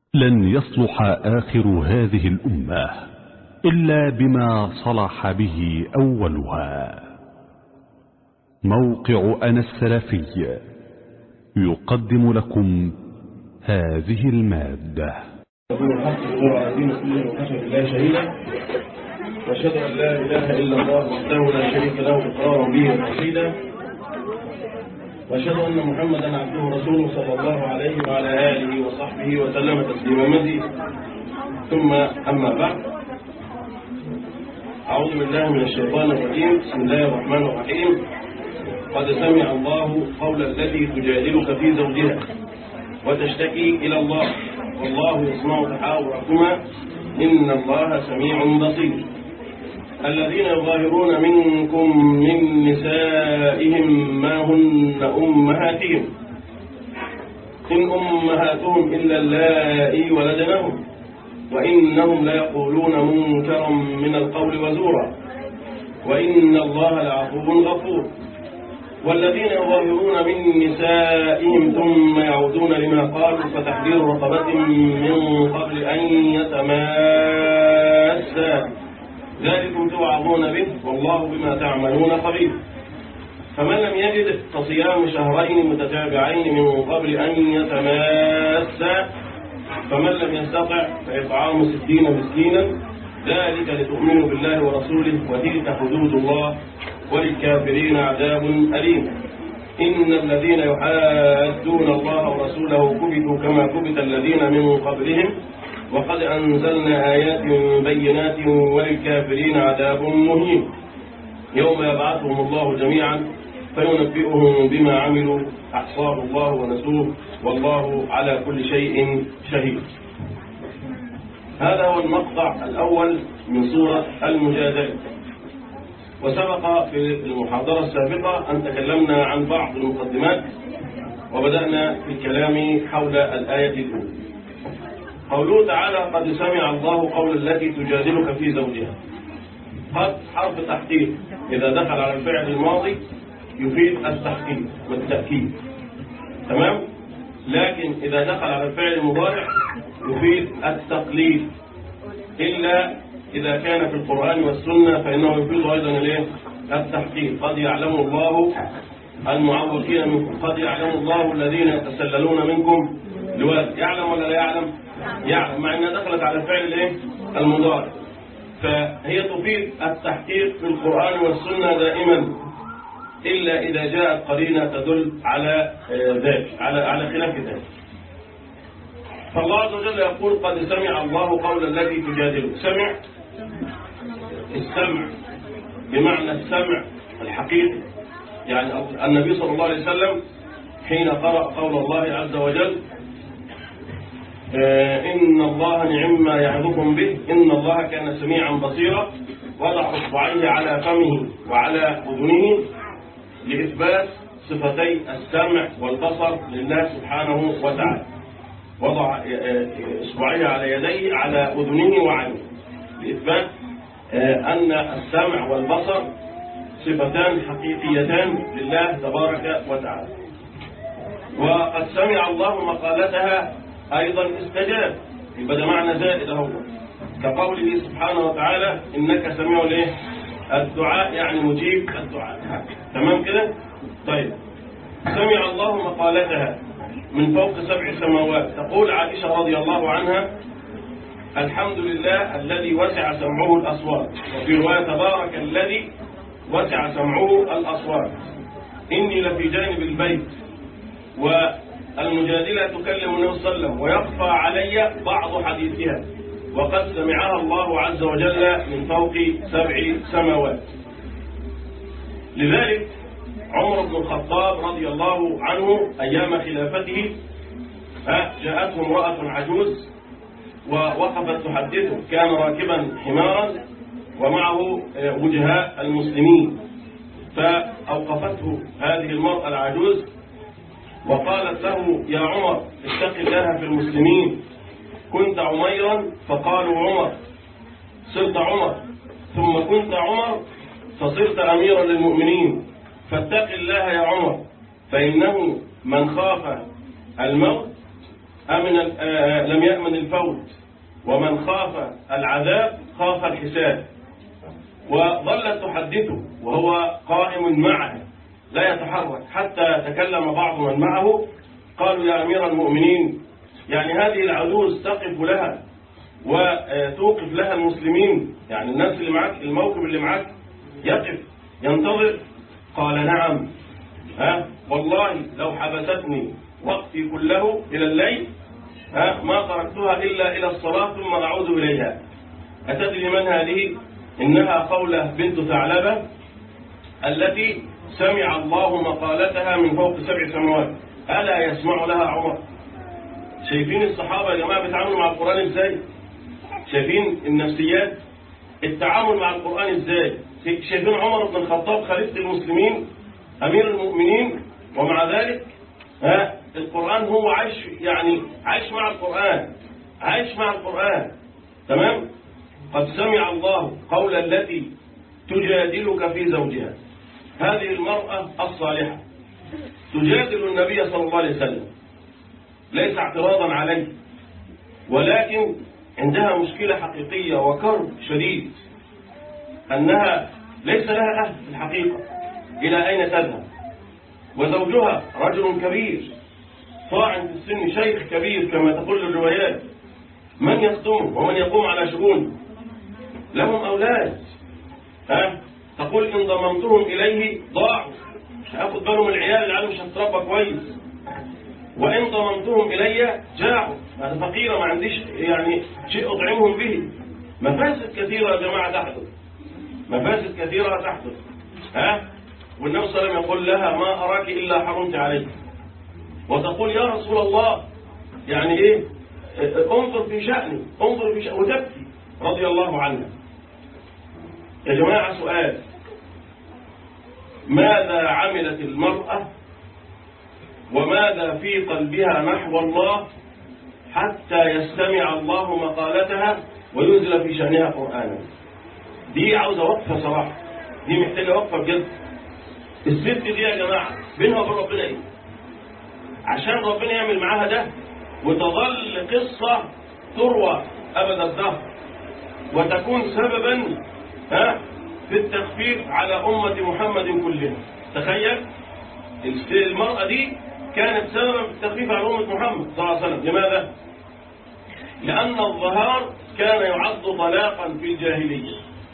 لن يصلح آخر هذه الأمة إلا بما صلح به أولها موقع أنا السلفي يقدم لكم هذه المادة واشهد ان لا اله الا الله وحده لا شريك له اقرارا به وتوحيدا واشهد ان محمدا عبده ورسوله صلى الله عليه وعلى اله وصحبه وسلم تسليما مزيدا ثم اما بعد اعوذ بالله من الشيطان الرجيم بسم الله الرحمن الرحيم قد سمع الله قول التي تجادلك في زوجها وتشتكي الى الله والله يسمع تحاوركما ان الله سميع بصير الذين يظاهرون منكم من نسائهم ما هن أمهاتهم إن أمهاتهم إلا اللائي ولدنهم وإنهم ليقولون منكرا من القول وزورا وإن الله لعفو غفور والذين يظاهرون من نسائهم ثم يعودون لما قالوا فتحرير رقبة من قبل أن يتماسا ذلكم توعظون به والله بما تعملون خبير فمن لم يجد فصيام شهرين متتابعين من قبل أن يتماسا فمن لم يستطع فإطعام ستين مسكينا ذلك لتؤمنوا بالله ورسوله وتلك حدود الله وللكافرين عذاب أليم إن الذين يحادون الله ورسوله كبتوا كما كبت الذين من قبلهم وقد أنزلنا آيات بينات وللكافرين عذاب مهين يوم يبعثهم الله جميعا فينبئهم بما عملوا أحصاه الله ونسوه والله على كل شيء شهيد هذا هو المقطع الأول من سورة المجادلة وسبق في المحاضرة السابقة أن تكلمنا عن بعض المقدمات وبدأنا في الكلام حول الآية الأولى قوله تعالى قد سمع الله قول التي تجادلك في زوجها قد حرف تحقيق إذا دخل على الفعل الماضي يفيد التحقيق والتأكيد تمام لكن إذا دخل على الفعل المضارع يفيد التقليد إلا إذا كان في القرآن والسنة فإنه يفيد أيضا الايه التحقيق قد يعلم الله المعوقين منكم قد يعلم الله الذين يتسللون منكم لواد يعلم ولا لا يعلم يعلم مع انها دخلت على الفعل الايه المضارع فهي تفيد التحقيق في القرآن والسنة دائما إلا إذا جاءت قرينة تدل على ذلك على على خلاف ذلك فالله عز وجل يقول قد سمع الله قول التي تجادله سمع السمع بمعنى السمع الحقيقي يعني النبي صلى الله عليه وسلم حين قرأ قول الله عز وجل إن الله نعم ما يعظكم به إن الله كان سميعا بصيرا وضع إصبعيه على فمه وعلى أذنه لإثبات صفتي السمع والبصر لله سبحانه وتعالى وضع إصبعيه على يديه على أذنه وعينه لإثبات أن السمع والبصر صفتان حقيقيتان لله تبارك وتعالى وقد سمع الله مقالتها أيضا استجاب يبقى ده معنى زائد اهو كقوله سبحانه وتعالى إنك سميع الايه الدعاء يعني مجيب الدعاء تمام كده طيب سمع الله مقالتها من فوق سبع سماوات تقول عائشة رضي الله عنها الحمد لله الذي وسع سمعه الأصوات وفي رواية تبارك الذي وسع سمعه الأصوات إني لفي جانب البيت و المجادلة تكلم النبي صلى الله عليه وسلم ويخفى علي بعض حديثها وقد سمعها الله عز وجل من فوق سبع سماوات لذلك عمر بن الخطاب رضي الله عنه أيام خلافته جاءته امرأة عجوز ووقفت تحدثه كان راكبا حمارا ومعه وجهاء المسلمين فأوقفته هذه المرأة العجوز وقالت له يا عمر اتق الله في المسلمين كنت عميرا فقالوا عمر صرت عمر ثم كنت عمر فصرت أميرا للمؤمنين فاتق الله يا عمر فإنه من خاف الموت أمن ال- آه، لم يأمن الفوت ومن خاف العذاب خاف الحساب وظلت تحدثه وهو قائم معها لا يتحرك حتى تكلم بعض من معه قالوا يا أمير المؤمنين يعني هذه العجوز تقف لها وتوقف لها المسلمين يعني الناس اللي معك الموكب اللي معك يقف ينتظر قال نعم ها والله لو حبستني وقتي كله إلى الليل ها ما تركتها إلا إلى الصلاة ثم أعود إليها أتدري من هذه إنها قولة بنت ثعلبة التي سمع الله مقالتها من فوق سبع سماوات ألا يسمع لها عمر شايفين الصحابة يا جماعة بيتعاملوا مع القرآن إزاي شايفين النفسيات التعامل مع القرآن إزاي شايفين عمر بن الخطاب خليفة المسلمين أمير المؤمنين ومع ذلك ها القرآن هو عايش يعني عايش مع القرآن عايش مع القرآن تمام قد سمع الله قول التي تجادلك في زوجها هذه المرأة الصالحة تجادل النبي صلى الله عليه وسلم ليس اعتراضا عليه ولكن عندها مشكلة حقيقية وكرب شديد أنها ليس لها أهل في الحقيقة إلى أين تذهب وزوجها رجل كبير طاعن في السن شيخ كبير كما تقول الروايات من يخدمه ومن يقوم على شؤونه لهم أولاد ها تقول إن ضممتهم إليه ضاعوا مش هاخد بالهم العيال العيال مش هتربى كويس وإن ضممتهم إلي جاعوا أنا فقيرة ما عنديش يعني شيء أطعمهم به مفاسد كثيرة يا جماعة تحدث مفاسد كثيرة تحدث ها والنبي صلى الله عليه وسلم يقول لها ما أراك إلا حرمت عليك وتقول يا رسول الله يعني إيه انظر في شأني انظر في شأني وتبكي رضي الله عنها يا جماعة سؤال ماذا عملت المرأة وماذا في قلبها نحو الله حتى يستمع الله مقالتها وينزل في شأنها قرآنا دي عاوزة وقفة صراحة دي محتاجة وقفة بجد الست دي يا جماعة بينها وبين ربنا ايه عشان ربنا يعمل معاها ده وتظل قصة تروى أبد الدهر وتكون سببا ها في التخفيف على أمة محمد كلها تخيل المرأة دي كانت سببا في التخفيف على أمة محمد صلى الله عليه وسلم لماذا؟ لأن الظهار كان يعد طلاقا في الجاهلية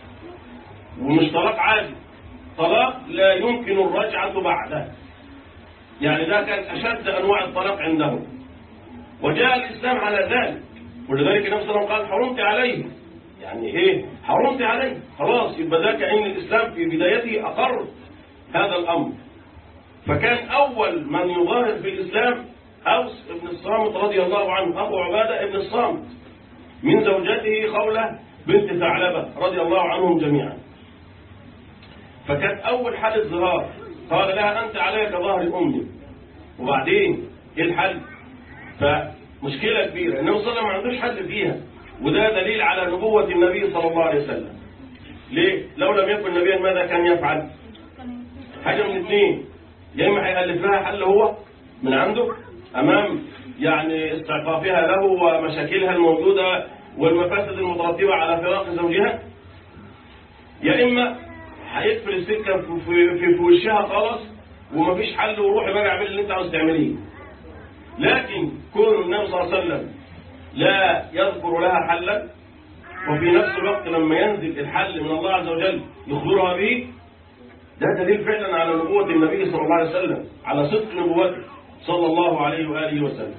ومش طلاق عادي طلاق لا يمكن الرجعة بعده يعني ده كان أشد أنواع الطلاق عندهم وجاء الإسلام على ذلك ولذلك النبي صلى الله عليه وسلم قال حرمت عليه يعني إيه حرمت عليه خلاص يبقى ده كأن الإسلام في بدايته أقر هذا الأمر فكان أول من يظاهر في الإسلام أوس بن الصامت رضي الله عنه أبو عبادة بن الصامت من زوجته خولة بنت ثعلبة رضي الله عنهم جميعا فكانت أول حالة ظهار قال لها أنت عليك ظهر أمي وبعدين إيه الحل فمشكلة كبيرة النبي صلى الله عليه وسلم ما عندوش حل فيها وده دليل على نبوة النبي صلى الله عليه وسلم ليه؟ لو لم يكن نبيا ماذا كان يفعل؟ حاجة من اثنين يا إما هيألف لها حل هو من عنده أمام يعني استعطافها له ومشاكلها الموجودة والمفاسد المترتبة على فراق زوجها يا إما هيقفل السكة في, في, في, في وشها خالص ومفيش حل وروحي بقى اعمل اللي انت عاوز تعمليه لكن كون النبي صلى الله عليه وسلم لا يذكر لها حلا وفي نفس الوقت لما ينزل الحل من الله عز وجل يخبرها به ده دليل فعلا على نبوة النبي صلى الله عليه وسلم على صدق نبوته صلى الله عليه وآله وسلم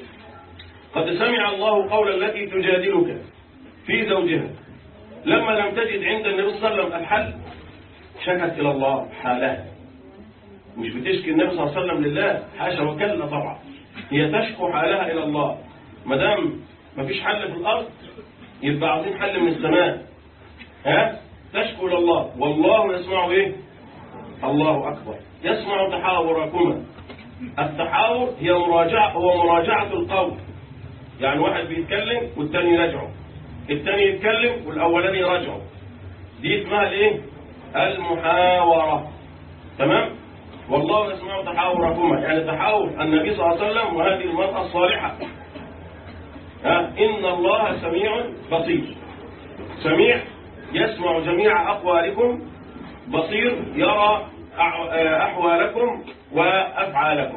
قد سمع الله قول التي تجادلك في زوجها لما لم تجد عند النبي صلى الله عليه وسلم الحل شكت إلى الله حالها مش بتشكي النبي صلى الله عليه وسلم لله حاشا وكلا طبعا هي تشكو حالها إلى الله ما دام ما فيش حل في الأرض يبقى عاوزين حل من السماء ها تشكو إلى الله والله يسمع إيه الله أكبر يسمع تحاوركما التحاور هي مراجعة هو مراجعة القول يعني واحد بيتكلم والتاني يراجعه التاني يتكلم والأولاني يراجعه دي اسمها الايه المحاورة تمام والله يسمع تحاوركما يعني تحاور النبي صلى الله عليه وسلم وهذه المرأة الصالحة إن الله سميع بصير سميع يسمع جميع أقوالكم بصير يرى أحوالكم وأفعالكم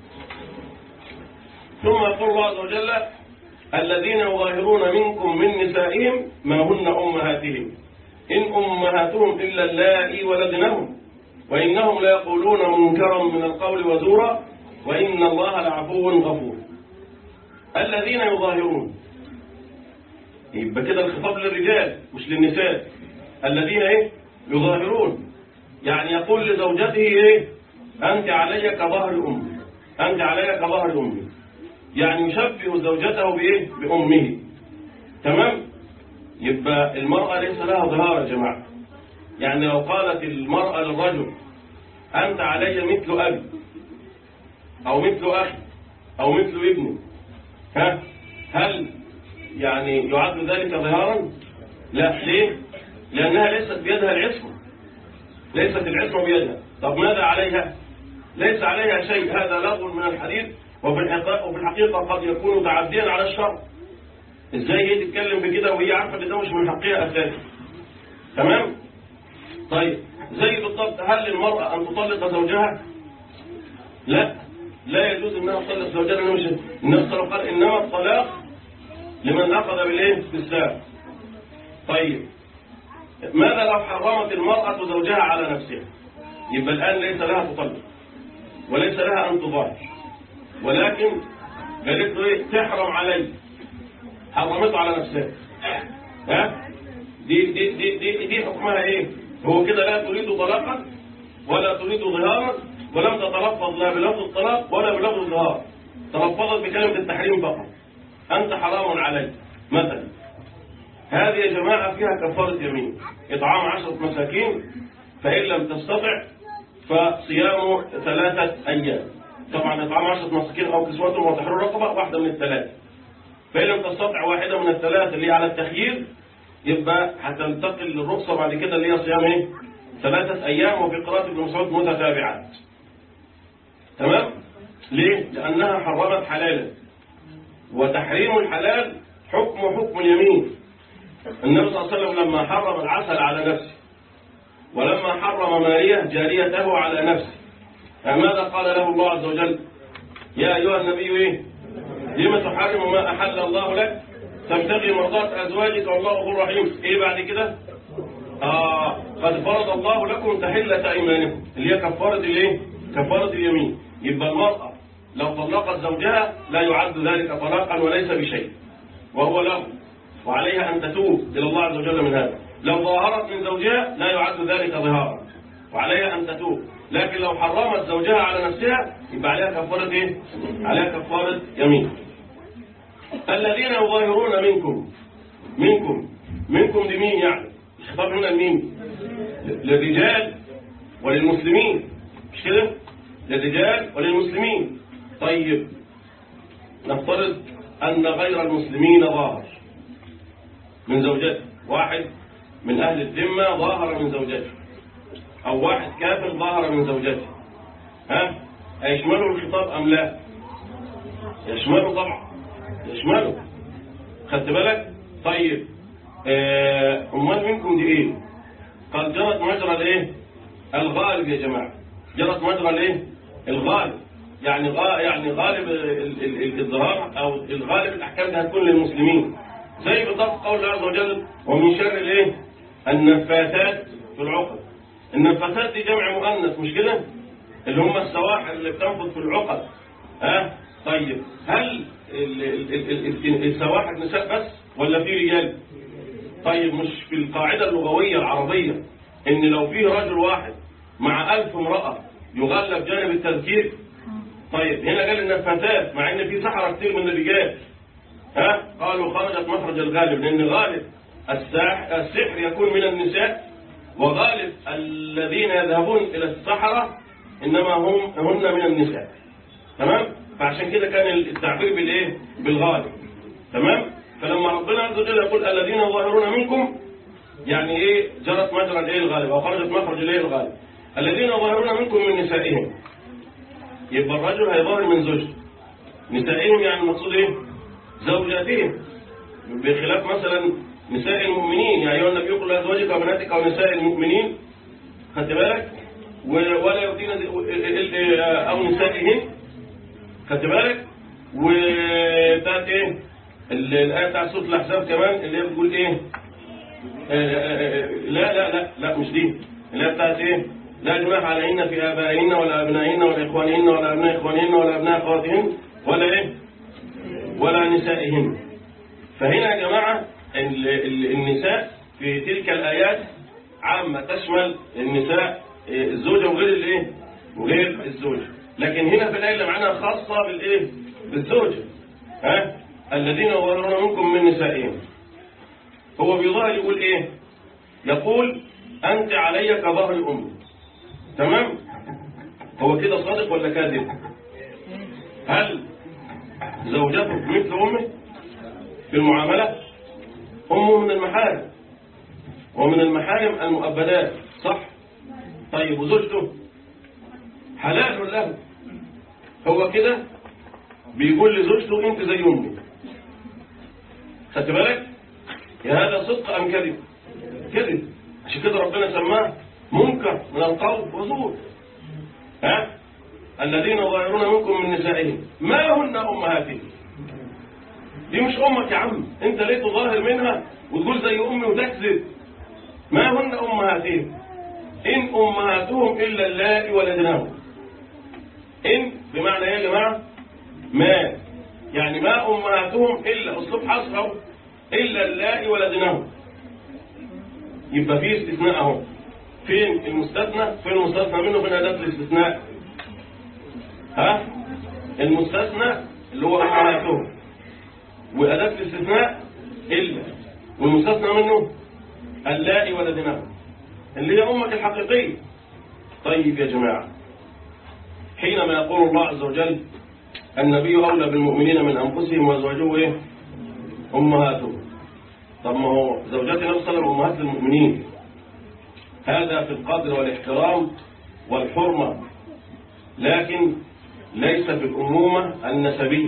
ثم يقول الله عز وجل الذين يظاهرون منكم من نسائهم ما هن أمهاتهم إن أمهاتهم إلا اللائي ولدنهم وإنهم ليقولون منكرا من القول وزورا وإن الله لعفو غفور الذين يظاهرون يبقى كده الخطاب للرجال مش للنساء الذين ايه يظاهرون يعني يقول لزوجته ايه انت علي كظهر امي انت علي كظهر امي يعني يشبه زوجته بايه بامه تمام يبقى المرأة ليس لها ظهار يا جماعة يعني لو قالت المرأة للرجل أنت علي مثل أبي أو مثل أخي أو مثل ابني ها هل يعني يعد ذلك ظهارا لا ليه لأنها ليست بيدها العصمة ليست العصمة بيدها طب ماذا عليها ليس عليها شيء هذا لغو من الحديث وفي الحقيقة, وفي الحقيقة قد يكون تعديا على الشرع ازاي هي تتكلم بكده وهي عارفة ان ده مش من حقها اساسا تمام طيب زي بالضبط هل للمرأة ان تطلق زوجها لا لا يجوز انها تطلق زوجها لانه مش النص قال انما الطلاق لمن اخذ بالايه بالساق طيب ماذا لو حرمت المرأة زوجها على نفسها يبقى الآن ليس لها تطلق وليس لها أن تظاهر ولكن قالت له ايه تحرم علي حرمته على نفسها ها دي دي دي دي, دي حكمها ايه هو كده لا تريد طلاقا ولا تريد ظهارا ولم تتلفظ لا بلفظ الطلاق ولا بلفظ الظهار تلفظت بكلمة التحريم فقط أنت حرام علي مثلا هذه يا جماعة فيها كفارة يمين إطعام عشرة مساكين فإن لم تستطع فصيام ثلاثة أيام طبعا إطعام عشرة مساكين أو كسوتهم وتحرير رقبة واحدة من الثلاث فإن لم تستطع واحدة من الثلاث اللي هي على التخيير يبقى هتنتقل للرخصة بعد كده اللي هي صيام ايه؟ ثلاثة أيام وفي قراءة ابن مسعود متتابعات تمام؟ ليه؟ لأنها حرمت حلالا وتحريم الحلال حكم حكم اليمين النبي صلى الله عليه وسلم لما حرم العسل على نفسه ولما حرم مارية جاريته على نفسه فماذا قال له الله عز وجل يا أيها النبي إيه لما تحرم ما أحل الله لك تبتغي مرضات أزواجك والله غفور رحيم إيه بعد كده آه قد فرض الله لكم تحلة أيمانكم اللي هي كفارة الإيه كفارة اليمين يبقى المرأة لو طلقت زوجها لا يعد ذلك طلاقا وليس بشيء وهو له وعليها أن تتوب إلى الله عز وجل من هذا لو ظاهرت من زوجها لا يعد ذلك ظهارا وعليها أن تتوب لكن لو حرمت زوجها على نفسها يبقى عليها كفارة إيه؟ عليها كفارة يمين الذين يظاهرون منكم منكم منكم لمين يعني الخطاب هنا لمين للرجال وللمسلمين مش كده للرجال وللمسلمين طيب نفترض أن غير المسلمين ظاهر من زوجته واحد من أهل الذمة ظاهر من زوجته أو واحد كافر ظاهر من زوجته ها هيشمله الخطاب أم لا يشمله طبعا يشمله خدت بالك طيب أمال منكم دي إيه قال جرت مجرى الإيه الغالب يا جماعة جرت مجرى الإيه الغالب يعني غا يعني غالب الظهار أو الغالب الأحكام دي هتكون للمسلمين زي بالضبط قول الله عز وجل ومن شر الايه النفاثات في العقد النفاثات دي جمع مؤنث مش كده اللي هم السواحل اللي بتنفض في العقد ها طيب هل السواحل نساء بس ولا في رجال طيب مش في القاعدة اللغوية العربية ان لو فيه رجل واحد مع ألف امرأة يغلب جانب التذكير طيب هنا قال النفاثات مع ان في سحرة كتير من الرجال ها قالوا خرجت مخرج الغالب لأن غالب السحر يكون من النساء وغالب الذين يذهبون إلى السحرة إنما هم هن من النساء تمام فعشان كده كان التعبير بالإيه بالغالب تمام فلما ربنا عز وجل يقول الذين يظاهرون منكم يعني إيه جرت مجرى الإيه الغالب أو خرجت مخرج الإيه الغالب الذين يظاهرون منكم من نسائهم يبقى الرجل هيظاهر من زوجته نسائهم يعني المقصود إيه زوجاتهم بخلاف مثلا نساء المؤمنين يا أيها النبي قل لأزواجك وبناتك ونساء المؤمنين خدت بالك و- ولا يؤتين ز- أو نسائهن خدت بالك وبتاعت ايه ال- الآية بتاعت سورة الأحزاب كمان اللي هي بتقول ايه آه، آه، آه، لا لا لا لا مش دي اللي هي بتاعت ايه لا جناح عليهن في آبائهن ولا أبنائهن ولا إخوانهن ولا أبناء إخوانهن ولا أبناء أخواتهن ولا ايه ولا نسائهن فهنا يا جماعة ال- ال- النساء في تلك الآيات عامة تشمل النساء إيه، الزوجة وغير الايه وغير الزوجة لكن هنا في الآية اللي معانا خاصة بالايه بالزوجة ها الذين يظهرون منكم من نسائهم هو بيظهر يقول ايه يقول أنت علي كظهر أمي تمام هو كده صادق ولا كاذب هل زوجته مثل أمه في المعاملة أمه من المحارم ومن المحارم المؤبدات صح طيب وزوجته حلال له هو كده بيقول لزوجته انت زي امي خدت بالك يا هذا صدق ام كذب كذب عشان كده ربنا سماه منكر من القول وزور ها الذين ظاهرون منكم من نسائهم ما هن امهاتهم دي مش امك يا عم انت ليه تظاهر منها وتقول زي امي وتكذب ما هن امهاتهم ان امهاتهم الا اللائي ولدناهم ان بمعنى ايه يا جماعه ما يعني ما امهاتهم الا اسلوب حصر اهو الا اللائي ولدناهم يبقى في استثناء اهو فين المستثنى فين المستثنى منه فين اداه الاستثناء ها المستثنى اللي هو امهاتهم وأداة الاستثناء إلا والمستثنى منه اللائي ولدناه اللي هي أمك الحقيقية طيب يا جماعة حينما يقول الله عز وجل النبي أولى بالمؤمنين من أنفسهم وأزواجه إيه؟ أمهاتهم طب ما هو زوجات النبي صلى الله عليه وسلم أمهات المؤمنين هذا في القدر والاحترام والحرمة لكن ليس في الأمومة النسبية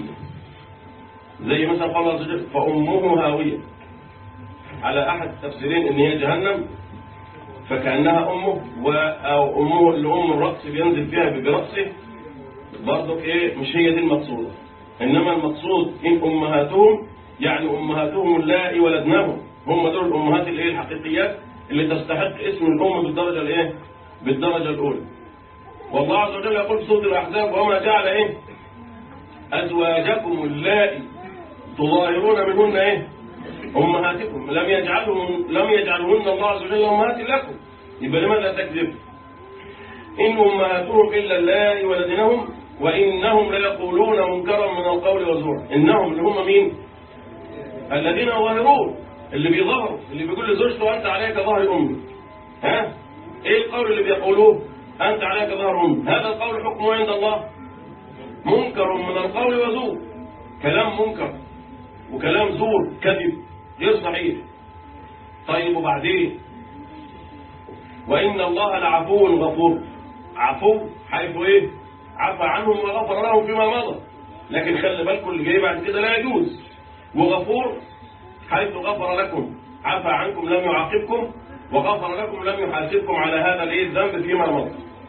زي مثلا قال الله عز وجل فأمه هاوية على أحد التفسيرين إن هي جهنم فكأنها أمه و- أو أمه اللي أم الرأس بينزل فيها برأسه برضك إيه مش هي دي المقصودة إنما المقصود إن أمهاتهم يعني أمهاتهم اللائي ولدناهم هم دول الأمهات الإيه الحقيقيات اللي تستحق اسم الأم بالدرجة الإيه بالدرجة الأولى والله عز وجل يقول في سورة الأحزاب وما جعل إيه أزواجكم اللائي تظاهرون منهن إيه أمهاتكم لم يجعلهم لم يجعلهن الله عز وجل أمهات لكم يبقى لماذا تكذب إن أمهاتهم إلا اللائي ولدنهم وإنهم ليقولون منكرا من القول وزورا إنهم اللي هم مين الذين يظاهرون اللي بيظهروا اللي بيقول لزوجته أنت عليك ظهر أمي ها إيه القول اللي بيقولوه أنت عليك ظهر أمي هذا القول حكمه عند الله منكر من القول وزور كلام منكر وكلام زور كذب غير صحيح طيب وبعدين وإن الله لعفو غفور عفو حيث إيه عفى عنهم وغفر لهم فيما مضى لكن خلي بالكم اللي جاي بعد كده لا يجوز وغفور حيث غفر لكم عفى عنكم لم يعاقبكم وغفر لكم لم يحاسبكم على هذا الايه الذنب فيما مضى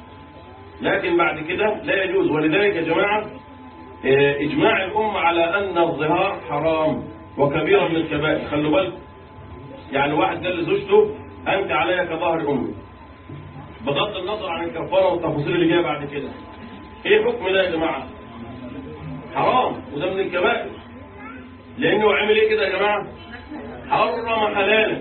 لكن بعد كده لا يجوز ولذلك يا جماعة آه، إجماع الأمة على أن الظهار حرام وكبيرة من الكبائر خلوا بالكم يعني واحد قال لزوجته أنت علي كظهر أمي بغض النظر عن الكفارة والتفاصيل اللي جايه بعد كده إيه حكم ده يا جماعة حرام وده من الكبائر لأنه عمل إيه كده يا جماعة حرم حلالا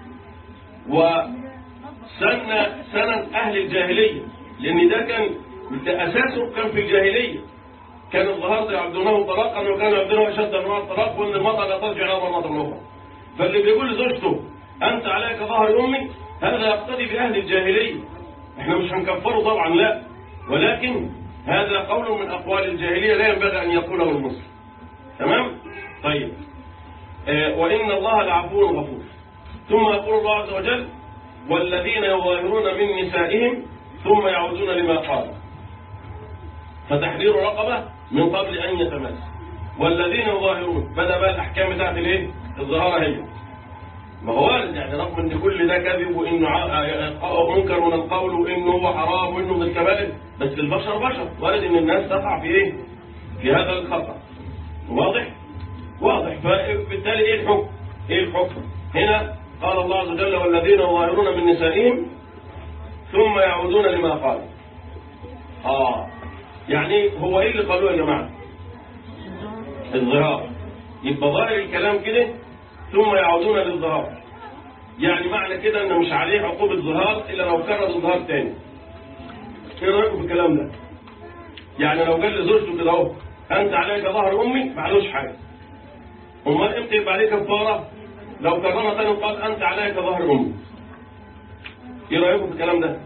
وسن سنن أهل الجاهلية لأن ده كان ده أساسه كان في الجاهلية كان الظهار ده يعبدونه طلاقا وكان يعبدونه أشد أنواع الطلاق وأن المرأة لا ترجع إلى مرة أخرى فاللي بيقول لزوجته أنت عليك ظهر أمي هذا يقتدي بأهل الجاهلية احنا مش هنكفره طبعا لا ولكن هذا قول من أقوال الجاهلية لا ينبغي أن يقوله المسلم تمام طيب آه وإن الله لعفو غفور ثم يقول الله عز وجل والذين يظاهرون من نسائهم ثم يعودون لما قالوا فتحرير رقبة من قبل أن يتماس والذين يظاهرون بدأ بقى الأحكام بتاعت الايه الظهارة هي ما هو وارد يعني رغم ان كل ده كذب وانه ع- منكر من القول وانه هو حرام وانه من الكبائر بس البشر بشر وارد ان الناس تقع في ايه في هذا الخطأ واضح واضح فبالتالي ايه الحكم ايه الحكم هنا قال الله عز وجل والذين يظاهرون من نسائهم ثم يعودون لما قالوا اه يعني هو ايه اللي قالوه يا جماعه الظهار يبقى ظاهر الكلام كده ثم يعودون للظهار يعني معنى كده ان مش عليه عقوبة ظهار الا لو كرر الظهار تاني ايه رايكم في الكلام ده يعني لو قال لزوجته كده اهو انت عليك ظهر امي ما عليهوش حاجه امال امتى يبقى عليك كفاره لو كررها تاني وقال انت عليك ظهر امي ايه رايكم في الكلام ده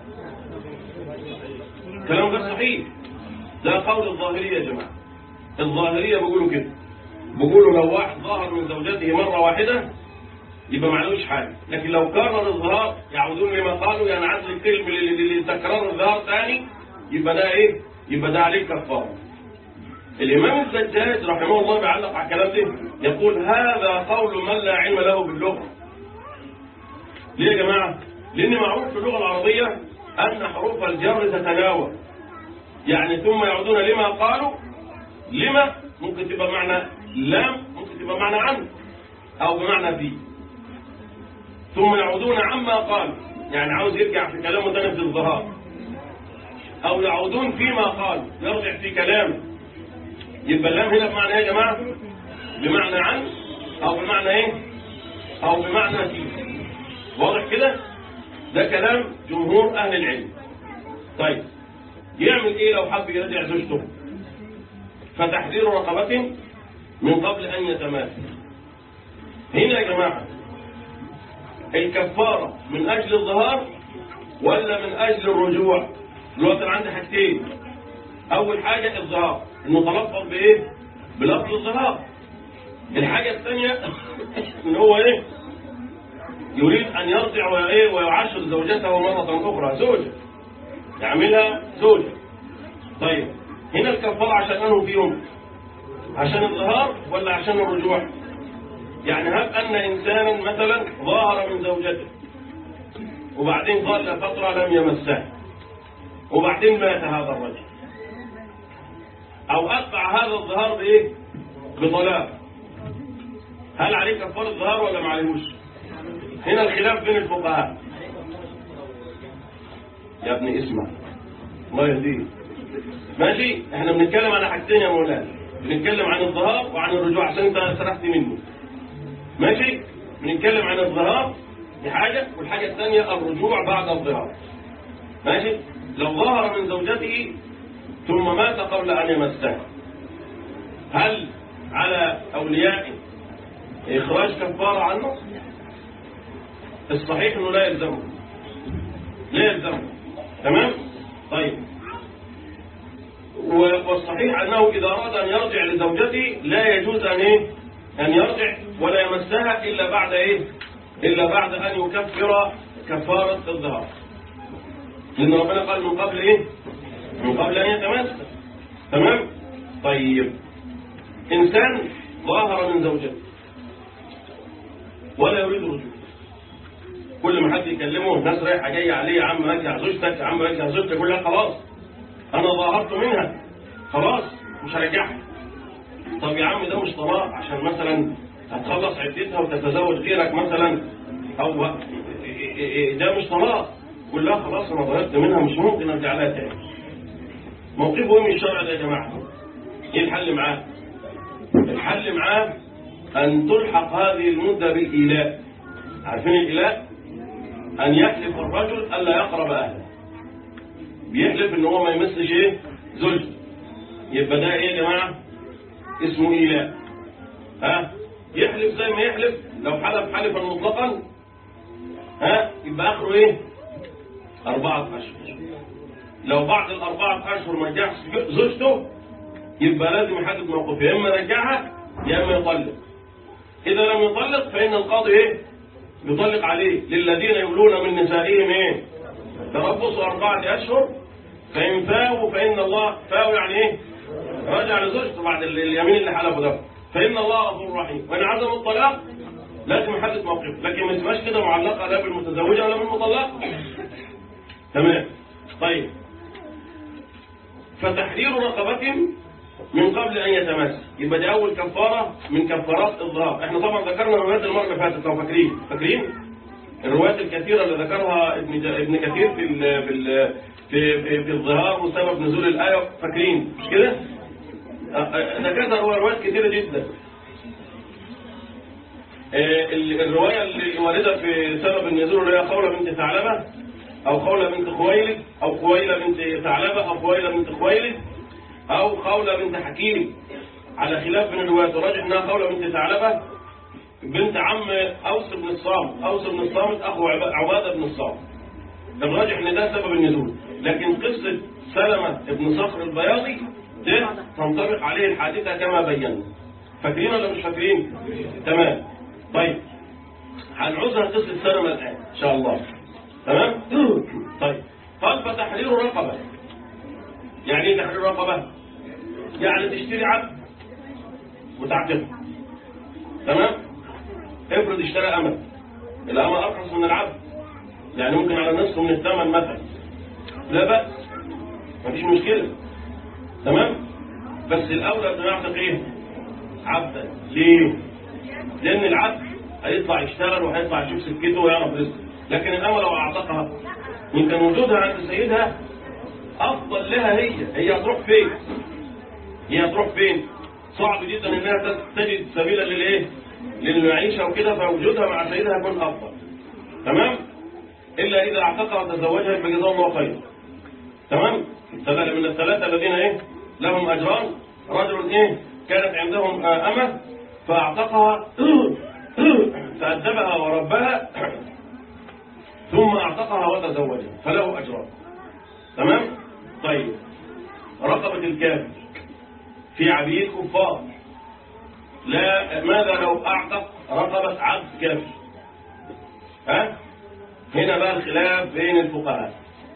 كلام غير صحيح ده قول الظاهريه يا جماعه الظاهريه بيقولوا كده بيقولوا لو واحد ظهر من زوجته مره واحده يبقى معلوش حاجه لكن لو كرر الظهار يعودون لما قالوا يعني عزل الكلم لتكرار الظهار ثاني يبقى ده ايه يبقى ده عليه كفاره الامام الزجاج رحمه الله بيعلق على الكلام ده يقول هذا قول من لا علم له باللغه ليه يا جماعه لان معروف في اللغه العربيه ان حروف الجر تتناول يعني ثم يعودون لما قالوا لما ممكن تبقى معنى لام ممكن تبقى معنى عن او بمعنى في ثم يعودون عما قالوا يعني عاوز يرجع في كلامه تاني في الظهار او يعودون فيما قال يرجع في كلامه يبقى اللام هنا بمعنى ايه يا جماعه بمعنى عن او بمعنى ايه او بمعنى في واضح كده ده كلام جمهور اهل العلم طيب يعمل ايه لو حب يرجع زوجته فتحرير رقبة من قبل ان يتماس هنا يا جماعه الكفاره من اجل الظهار ولا من اجل الرجوع دلوقتي انا عندي حاجتين اول حاجه الظهار انه تلفظ بايه بلفظ الظهار الحاجه الثانيه ان هو ايه يريد ان يرجع وايه ويعاشر زوجته مره اخرى زوجه يعملها زوجه طيب هنا الكفاره عشان انه فيهم عشان الظهار ولا عشان الرجوع يعني هب ان انسانا مثلا ظاهر من زوجته وبعدين ظل فتره لم يمسها وبعدين مات هذا الرجل او اتبع هذا الظهار بايه بطلاق هل عليه كفاره ظهار ولا ما عليهوش هنا الخلاف بين الفقهاء يا ابني اسمع الله يهديك ماشي احنا بنتكلم على حاجتين يا مولانا بنتكلم عن الظهار وعن الرجوع عشان انت سرحت مني ماشي بنتكلم عن الظهار دي حاجة والحاجة الثانية الرجوع بعد الظهار ماشي لو ظهر من زوجته ثم مات قبل أن يمسها هل على أوليائه إخراج كفارة عنه الصحيح أنه لا يلزمه لا يلزمه تمام طيب والصحيح أنه إذا أراد أن يرجع لزوجته لا يجوز أن إيه أن يرجع ولا يمسها إلا بعد إيه إلا بعد أن يكفر كفارة الظهار لأن ربنا قال من قبل إيه من قبل أن يتمس تمام طيب إنسان ظاهر من زوجته ولا يريد رجوع كل ما حد يكلمه الناس رايحه جايه عليه يا عم رجع زوجتك يا عم رجع زوجتك يقول لها خلاص انا ظاهرت منها خلاص مش هرجعها طب يا عم ده مش طلاق عشان مثلا هتخلص عدتها وتتزوج غيرك مثلا او ده مش طلاق قول لها خلاص انا ظهرت منها مش ممكن ارجع لها تاني موقفه ايه من الشرع ده يا جماعه ايه الحل معاه الحل معاه ان تلحق هذه المده بالايلاء عارفين الايلاء ان يحلف الرجل الا يقرب اهله بيحلف ان هو ما يمسش ايه زوجته يبقى ده ايه يا جماعه اسمه ايلاء ها يحلف زي ما يحلف لو حلف حلفا مطلقا ها يبقى اخره ايه اربعه اشهر لو بعد الاربعه اشهر ما رجعش زوجته يبقى لازم يحدد موقفه يا اما يرجعها يا اما يطلق اذا لم يطلق فان القاضي ايه يطلق عليه للذين يولون من نسائهم ايه تربص اربعه اشهر فان فاوا فان الله فاوا يعني ايه رجع لزوجته بعد ال- اليمين اللي حلفه ده فإن الله غفور رحيم وإن عزم الطلاق لازم يحدد موقفه لكن ما تبقاش كده معلقة لا بالمتزوجة ولا بالمطلقة تمام طيب فتحرير رقبة من قبل أن يتمس يبقى دي أول كفارة من كفارات الظهار احنا طبعا ذكرنا الروايات المرة اللي فاتت لو فاكرين فاكرين الروايات الكثيرة اللي ذكرها ابن جا- ابن كثير في ال في ال في, في, في الظهار وسبب نزول الآية فاكرين مش كده؟ أ- أ- ذكرنا روايات كثيرة جدا آه، ال- الرواية اللي واردة في سبب النزول اللي هي خولة بنت ثعلبة أو خولة بنت خويلد أو خويلة بنت ثعلبة أو خويلة بنت خويلد أو خولة بنت حكيم على خلاف من الروايات وراجح إنها خولة بنت ثعلبة بنت عم أوس بن الصامت أوس بن الصامت أخو عب- عبادة بن الصامت الراجح إن ده سبب النزول لكن قصة سلمة بن صخر البياضي ده تنطبق عليه الحادثة كما بينا فاكرين ولا مش فاكرين؟ تمام طيب هنعوزها قصة سلمة الآن إن شاء الله تمام؟ طيب قال فتحرير رقبة يعني ايه تحرير رقبة؟ يعني تشتري عبد وتعتقه تمام؟ افرض اشترى أمل الأمل أرخص من العبد يعني ممكن على نصف من الثمن مثلا لا بأس مفيش مشكلة تمام؟ بس الأولى أن نعتق إيه؟ عبدا ليه؟ لأن العبد هيطلع يشتغل وهيطلع يشوف سكته ويعرف رزقه لكن الأول لو أعتقها يمكن وجودها عند سيدها أفضل لها هي هي هتروح فين؟ هي هتروح فين؟ صعب جدا إنها تجد سبيلا للإيه؟ للمعيشة وكده فوجودها مع سيدها يكون أفضل تمام؟ إلا إذا اعتقها وتزوجها يبقى جزاه الله خير تمام؟ الثلاثة من الثلاثة الذين إيه؟ لهم أجران رجل إيه؟ كانت عندهم آه، أمة فأعتقها فأدبها وربها ثم أعتقها وتزوجها فله أجران تمام؟ طيب رقبة الكافر في عبيد كفار لا ماذا لو أعتق رقبة عبد كافر ها؟ هنا بقى الخلاف بين الفقهاء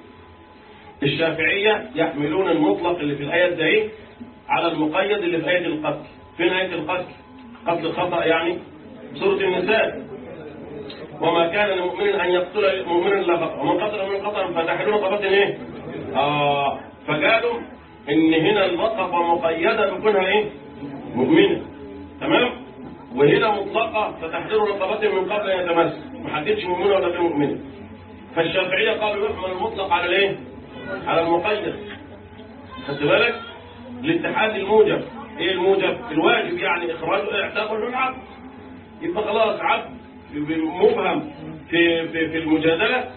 الشافعية يحملون المطلق اللي في الآية دي على المقيد اللي في آية القتل فين آية القتل قتل خطأ يعني سورة النساء وما كان لمؤمن أن يقتل مؤمنا إلا خطأ ومن قتل من خطأ فتحرير رقبة إيه؟ آه فقالوا إن هنا الوقفة مقيدة بكونها إيه؟ مؤمنة تمام؟ وهنا مطلقة فتحرير رقبة من قبل أن يتمس ما حددش مؤمنة ولا غير مؤمنة فالشافعية قالوا يحمل المطلق على الإيه؟ على المقيد خدت بالك؟ الاتحاد الموجب ايه الموجب الواجب يعني اخراج اعتاقه للعبد يبقى خلاص عبد مبهم في في في المجادله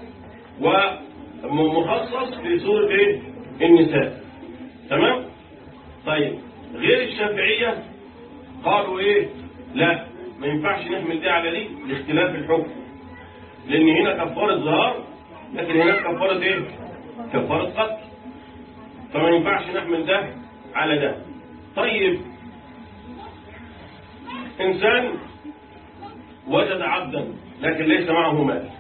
ومخصص في سوره ايه النساء تمام طيب غير الشافعيه قالوا ايه لا ما ينفعش نحمل دي على دي لاختلاف الحكم لان هنا كفاره ظهار لكن هناك كفاره ايه كفاره قتل فما ينفعش نحمل ده على ده طيب إنسان وجد عبدا لكن ليس معه مال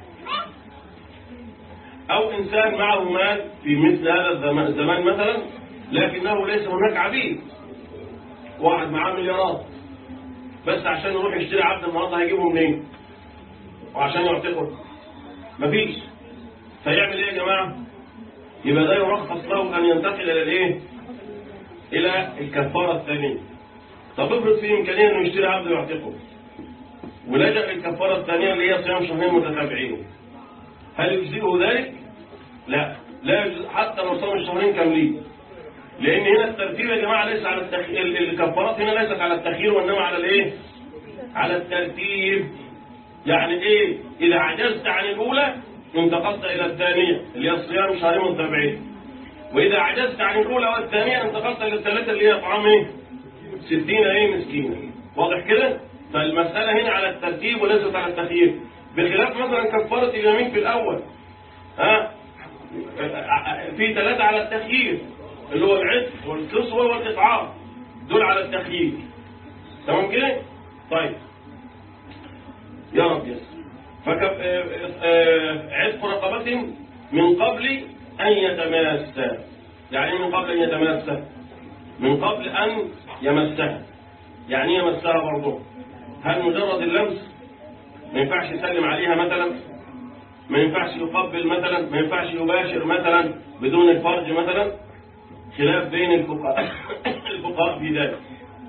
أو إنسان معه مال في مثل هذا الزمان الزمان مثلا لكنه ليس هناك عبيد واحد معاه مليارات بس عشان يروح يشتري عبد النهارده هيجيبه منين؟ وعشان يعتقه مفيش فيعمل ايه يا جماعه؟ يبقى ده يرخص له ان ينتقل الى الايه؟ الى الكفاره الثانيه طب افرض في امكانيه انه يشتري عبد ويعتقه ولجأ للكفاره الثانيه اللي هي صيام شهرين متتابعين هل يجزئه ذلك؟ لا لا يجزئ حتى لو صام الشهرين كاملين لان هنا الترتيب يا جماعه ليس على التخيير الكفارات هنا ليست على التخيير وانما على الايه؟ على الترتيب يعني ايه؟ اذا عجزت عن الاولى انتقلت الى الثانيه اللي هي صيام شهرين متتابعين وإذا عجزت عن الأولى والثانية انتقلت إلى الثلاثة اللي هي طعام إيه؟ ستين إيه مسكينة واضح كده؟ فالمسألة هنا على الترتيب وليست على التخيير بخلاف مثلا كفارة اليمين في الأول ها؟ في ثلاثة على التخيير اللي هو العتق والكسوة والإطعام دول على التخيير تمام كده؟ طيب يا رب يسر فكف عتق رقبة من قبل أن يتماسا يعني من قبل أن يتماسا من قبل أن يمسها يعني ايه يمسها برضه هل مجرد اللمس ما ينفعش يسلم عليها مثلا ما ينفعش يقبل مثلا ما ينفعش يباشر مثلا بدون الفرج مثلا خلاف بين الفقهاء الفقهاء في ذلك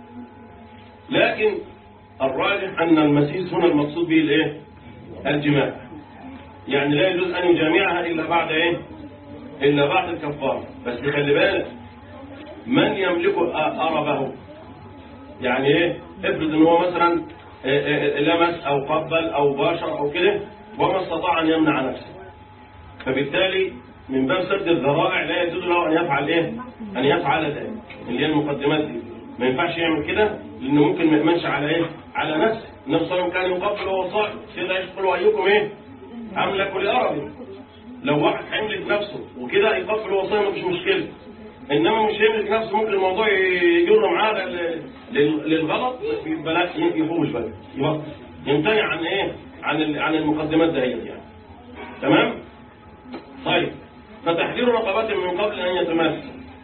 لكن الراجح أن المسيس هنا المقصود به الايه الجماع يعني لا يجوز أن يجامعها إلا بعد إيه إلا بعد الكفارة بس خلي بالك من يملك أربه يعني إيه افرض إن هو مثلا إيه إيه لمس أو قبل أو باشر أو كده وما استطاع أن يمنع نفسه فبالتالي من باب سد الذرائع لا يجوز له أن يفعل إيه أن يفعل ذلك اللي هي المقدمات دي ما ينفعش يعمل كده لأنه ممكن ما يأمنش على إيه على نفسه النبي صلى الله عليه وسلم كان يقبل وهو صائم سيدنا يقول أيكم إيه أملك لأربه لو واحد هيملك نفسه وكده يقفل وهو صايم مفيش مشكله انما مش يملك نفسه ممكن الموضوع يجر معاه لل- لل- للغلط يبقى لا يفوش بقى يبطل يمتنع عن ايه عن ال- عن المقدمات دهيت يعني تمام طيب فتحرير رقبات من قبل ان يتماس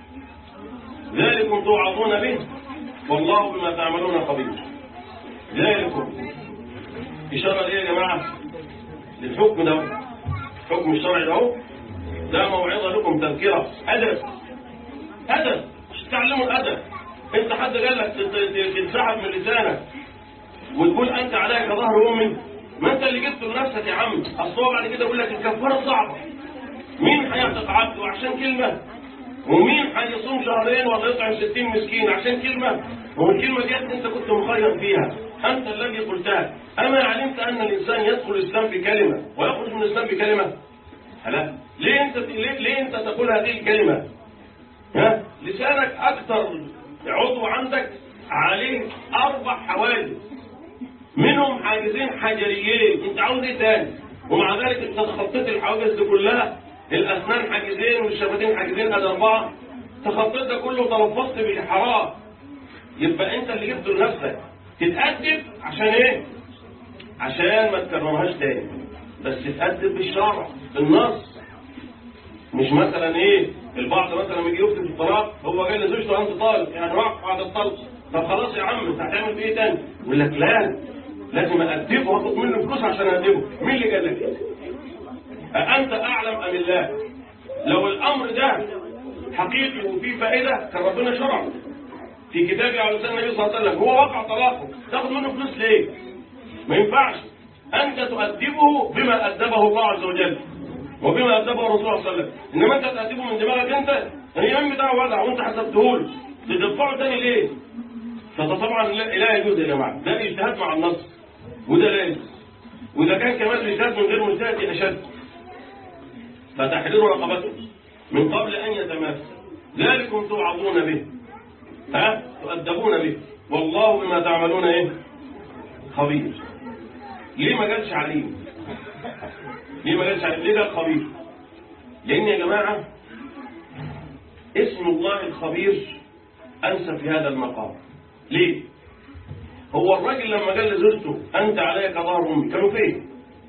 ذلكم توعظون به والله بما تعملون خبير ذلكم اشاره ايه يا جماعه للحكم ده الحكم الشرعي ده ده موعظة لكم تذكرة أدب أدب مش تعلموا الأدب أنت حد قال لك تت- تت- تنسحب من لسانك وتقول أنت عليك ظهر أمي ما أنت اللي جبته لنفسك يا عم أصل هو بعد كده يقول لك الكفارة صعبة مين هيعتق عبده عشان كلمة ومين هيصوم شهرين ولا يطعم 60 مسكين عشان كلمة هو الكلمة دي أنت كنت مخير فيها أنت الذي قلتها أما علمت أن الإنسان يدخل الإسلام بكلمة ويخرج من الإسلام بكلمة لا ليه أنت ليه, ليه أنت تقول هذه الكلمة ها لسانك أكثر عضو عندك عليه أربع حواجز منهم حاجزين حجريين أنت عاوز إيه تاني ومع ذلك أنت تخطيت الحواجز دي كلها الأسنان حاجزين والشفتين حاجزين أدي أربعة تخطيت ده كله تلفظت بالحرام يبقى أنت اللي جبته لنفسك تتأدب عشان إيه؟ عشان ما تكررهاش تاني بس تتأدب بالشرع بالنص مش مثلا ايه البعض مثلا لما يجي يفتي في الطلاق هو جاي لزوجته انت طالق يعني راح بعد الطلق طب خلاص يا عم انت هتعمل ايه تاني؟ يقول لك لا لازم أأدبه واخد منه فلوس عشان أأدبه مين اللي قال لك كده؟ أأنت أعلم أم الله لو الأمر ده حقيقي وفيه فائدة كان ربنا شرعه في كتابه على لسان النبي صلى الله عليه وسلم هو وقع طلاقه تاخد منه فلوس ليه؟ ما ينفعش أنت تؤدبه بما أدبه الله عز وجل وبما أدبه الرسول صلى الله عليه وسلم إنما أنت تأدبه من دماغك أنت الإمام بتاعه وضع وأنت حسبته له تدفعه تاني ليه؟ فده طبعا لا لا يجوز يا جماعة ده الاجتهاد مع النص وده لا يجوز وإذا كان كمان الاجتهاد من غير مجتهد أشد فتحرير رقبته من قبل أن يتماس ذلكم توعظون به ها تؤدبون به والله بما تعملون ايه خبير ليه ما قالش عليم ليه ما قالش عليم ليه قال خبير لان يا جماعه اسم الله الخبير انسى في هذا المقام ليه هو الراجل لما قال لزوجته انت عليك ظهر امي كانوا فين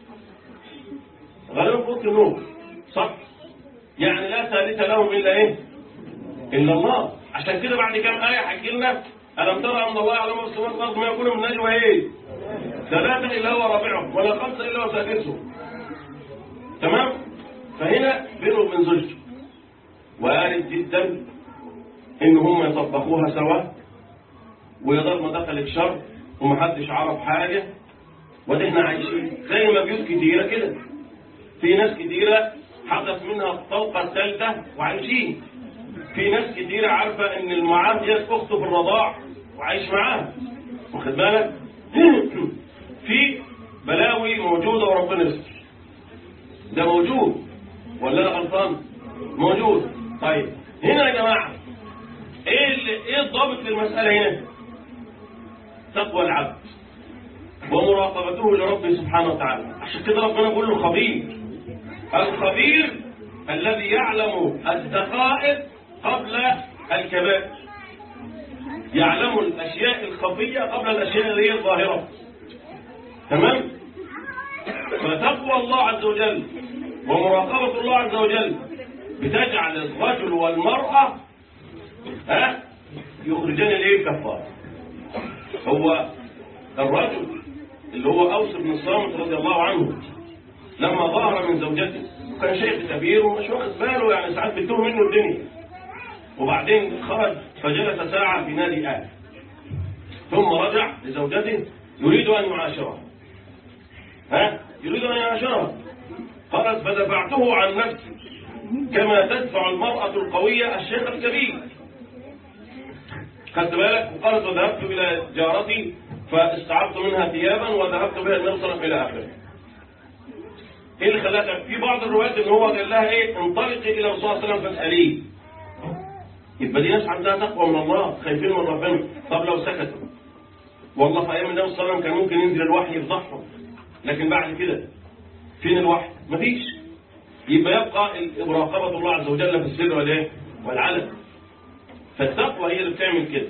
غالبا في اوضه النوم صح يعني لا ثالث لهم الا ايه الا الله عشان كده بعد كام آية حكي لنا ألم ترى أن الله يعلم ما في السماوات والأرض ما يكون من نجوى إيه؟ ثلاثة إلا هو رابعهم ولا خمسة إلا هو سادسهم تمام؟ فهنا بينه وبين زوجته وارد جدا إن هم يطبخوها سوا ويضل ما دخلت شر ومحدش عرف حاجة وده احنا عايشين زي ما بيوت كتيرة كده في ناس كتيرة حدث منها الطلقة الثالثة وعايشين في ناس كتيرة عارفة ان المعاد هي اخته في الرضاع وعايش معاها واخد بالك في بلاوي موجودة وربنا يستر ده موجود ولا انا غلطان موجود طيب هنا يا جماعة ايه اللي ايه الضابط للمسألة هنا تقوى العبد ومراقبته لربه سبحانه وتعالى عشان كده ربنا بيقول له خبير الخبير الذي يعلم الدقائق قبل الكبائر يعلم الأشياء الخفية قبل الأشياء اللي هي الظاهرة تمام فتقوى الله عز وجل ومراقبة الله عز وجل بتجعل الرجل والمرأة ها يخرجان الايه الكفار هو الرجل اللي هو اوس بن الصامت رضي الله عنه لما ظهر من زوجته كان شيخ كبير ومش واخد باله يعني ساعات بتوه منه الدنيا وبعدين خرج فجلس ساعة في نادي آل ثم رجع لزوجته يريد أن يعاشرها ها يريد أن يعاشرها قالت فدفعته عن نفسي كما تدفع المرأة القوية الشيخ الكبير خدت بالك وقالت وذهبت إلى جارتي فاستعرت منها ثيابا وذهبت بها المرسلة إلى آخره ايه اللي خلاها في بعض الروايات ان هو قال لها ايه انطلقي الى الرسول صلى الله عليه وسلم فاساليه يبقى دي ناس عندها تقوى من الله خايفين من ربنا طب لو سكتوا والله في ايام النبي صلى الله عليه وسلم كان ممكن ينزل الوحي يفضحهم لكن بعد كده فين الوحي مفيش يبقى يبقى مراقبه الله عز وجل في السر والايه والعلن فالتقوى هي اللي بتعمل كده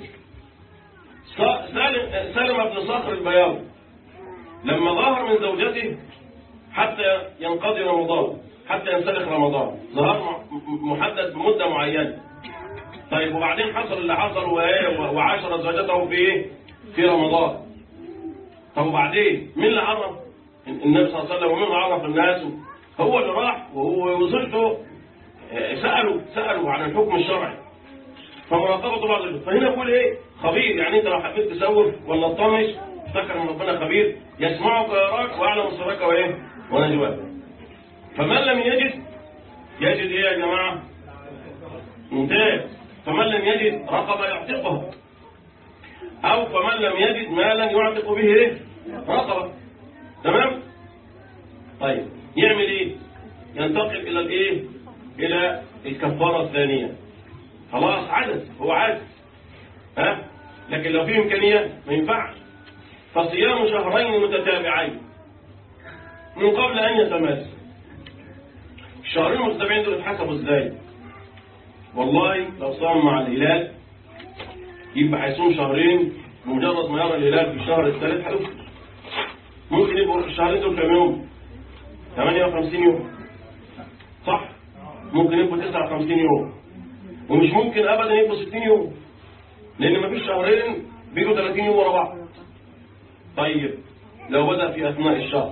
سالم سالم بن صخر البياض لما ظهر من زوجته حتى ينقضي رمضان حتى ينسلخ رمضان ظهر محدد بمدة معينة طيب وبعدين حصل اللي حصل وعاشر زوجته في ايه في رمضان طب وبعدين مين اللي عرف النبي صلى الله عليه وسلم ومين اللي عرف الناس هو اللي راح وهو وصلته سألوا سألوا عن الحكم الشرعي فمراقبة الله عز وجل فهنا يقول ايه خبير يعني انت لو حبيت تسوف ولا تطمش افتكر ان ربنا خبير يسمعك ويراك ويعلم سرك وايه ونجواك فمن لم يجد يجد ايه يا جماعة ممتاز فمن لم يجد رقبة يعتقها او فمن لم يجد مالا يعتق به ايه رقبة تمام طيب يعمل ايه ينتقل الى الايه الى الكفارة الثانية خلاص عدد هو عدد ها لكن لو في امكانية ما ينفعش فصيام شهرين متتابعين من قبل أن يتماس الشهرين المتتابعين دول اتحسبوا ازاي والله لو صام مع الهلال يبقى هيصوم شهرين بمجرد ما يرى الهلال في الشهر الثالث هيفطر ممكن يبقوا الشهرين دول كام يوم 58 يوم صح ممكن يبقوا 59 يوم ومش ممكن ابدا يبقوا 60 يوم لان مفيش شهرين بيجوا 30 يوم ورا بعض طيب لو بدأ في أثناء الشهر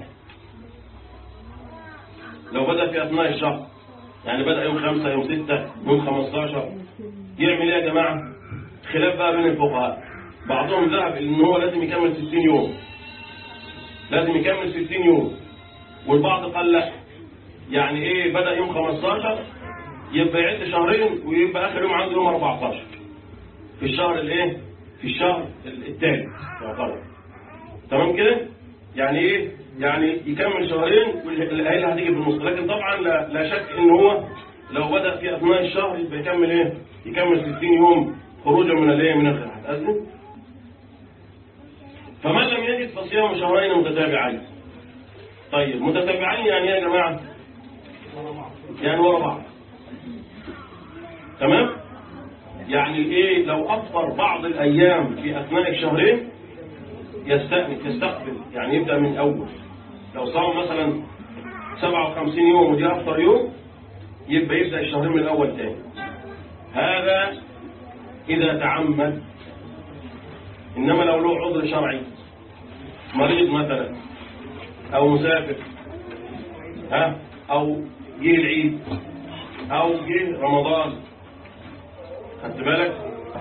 لو بدأ في أثناء الشهر يعني بدأ يوم خمسة يوم ستة يوم خمستاشر يعمل ايه يا جماعة خلاف بقى بين الفقهاء بعضهم ذهب ان هو لازم يكمل 60 يوم لازم يكمل 60 يوم والبعض قال لا يعني ايه بدأ يوم 15 يبقى يعد شهرين ويبقى اخر يوم عنده يوم 14 في الشهر الايه في الشهر الثالث يعتبر تمام كده يعني ايه يعني يكمل شهرين والعيله هتيجي في النص لكن طبعا لا, لا شك ان هو لو بدا في اثناء الشهر يبقى يكمل ايه يكمل 60 يوم خروجا من الايه من الخلاف أذن فمن لم يجد فصيام شهرين متتابعين طيب متتابعين يعني ايه يا جماعه يعني ورا بعض تمام يعني ايه لو افطر بعض الايام في اثناء الشهرين يستأنف يستقبل يعني يبدأ من أول لو صام مثلا 57 يوم ودي أفطر يوم يبقى يبدأ الشهرين من الأول تاني هذا إذا تعمد إنما لو له عذر شرعي مريض مثلا أو مسافر ها أو جه العيد أو جه رمضان خدت بالك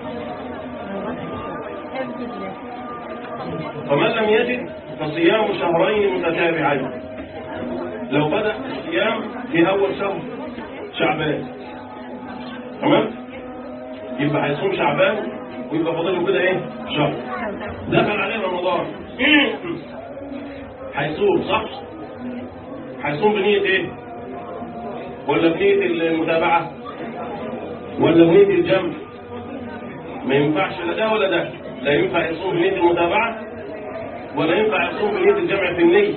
فمن لم يجد فصيام شهرين متتابعين لو بدأ الصيام في أول شهر شعبان تمام يبقى هيصوم شعبان ويبقى فاضل له كده ايه شهر دخل عليه رمضان هيصوم صح هيصوم بنية ايه ولا بنية المتابعة ولا بنية الجمع ما ينفعش لا ده ولا ده لا ينفع يصوم بنية المتابعة ولا ينفع يصوم بنية الجمع في النية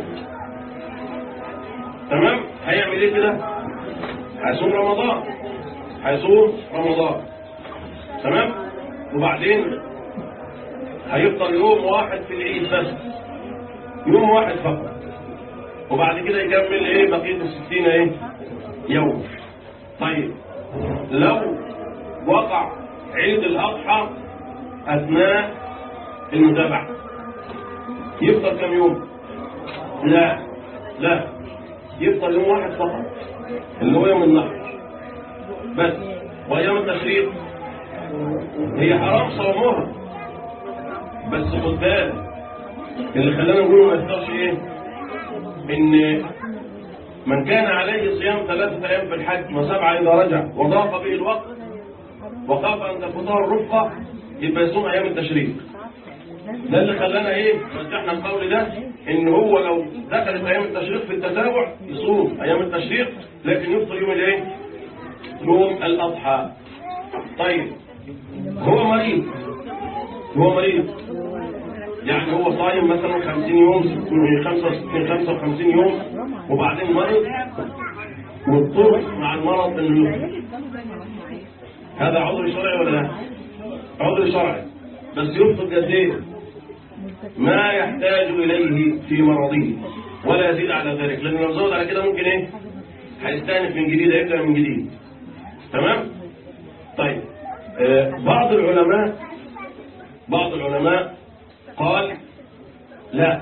تمام هيعمل ايه كده هيصوم رمضان هيصوم رمضان تمام وبعدين هيفطر يوم واحد في العيد بس يوم واحد فقط وبعد كده يكمل ايه بقية الستين ايه يوم طيب لو وقع عيد الأضحى أثناء المتابعة يفطر كم يوم لا لا يفطر يوم واحد فقط اللي هو يوم النحر بس وأيام التشريق هي حرام صومها بس خد بالك اللي خلانا نقول ما يفطرش ايه ان من كان عليه صيام ثلاثة أيام في الحج وسبعة إذا رجع وضاق به الوقت وخاف أن تفوته الرفقة يبقى يصوم أيام التشريق ده اللي خلانا ايه رجحنا القول ده ان هو لو دخلت ايام التشريق في التتابع يصوم ايام التشريق لكن يفطر يوم الايه يوم الاضحى طيب هو مريض هو مريض يعني هو صايم مثلا 50 يوم 65 55 يوم وبعدين مرض واضطر مع المرض انه يفطر. هذا عذر شرعي ولا لا؟ عذر شرعي بس يفطر قد ايه؟ ما يحتاج اليه في مرضه ولا يزيد على ذلك لان لو زود على كده ممكن ايه؟ هيستأنف من جديد هيبدأ من جديد تمام؟ طيب آه بعض العلماء بعض العلماء قال لا